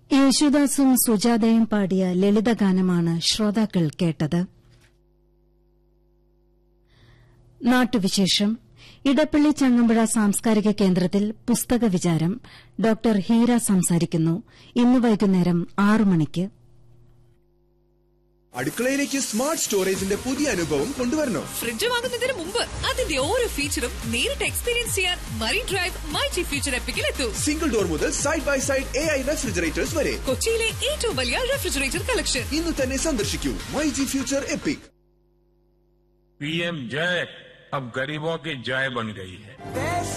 യേശുദാസും സുജാതയും പാടിയ ലളിതഗാനമാണ് ശ്രോതാക്കൾ കേട്ടത് നാട്ടുവിശേഷം ഇടപ്പള്ളി ചങ്ങമ്പുഴ സാംസ്കാരിക കേന്ദ്രത്തിൽ പുസ്തക വിചാരം ഡോക്ടർ ഹീര സംസാരിക്കുന്നു ഇന്ന് വൈകുന്നേരം ആറു മണിക്ക് അടുക്കളയിലേക്ക് സ്മാർട്ട് സ്റ്റോറേജിന്റെ പുതിയ അനുഭവം കൊണ്ടുവരണോ ഫ്രിഡ്ജ് വാങ്ങുന്നതിന് മുമ്പ് അതിന്റെ ഓരോ ഫീച്ചറും നേരിട്ട് എക്സ്പീരിയൻസ് ചെയ്യാൻ Marine Drive myG future എപ്പിക്കിൽ എത്തൂ സിംഗിൾ ഡോർ മുതൽ side by side A I refrigerators വരെ കൊച്ചിയിലെ ഏറ്റവും വലിയ റെഫ്രിജറേറ്റർ കളക്ഷൻ ഇന്ന് തന്നെ സന്ദർശിക്കൂ myG future epic PM जय अब गरीबों की जय बन गई है देश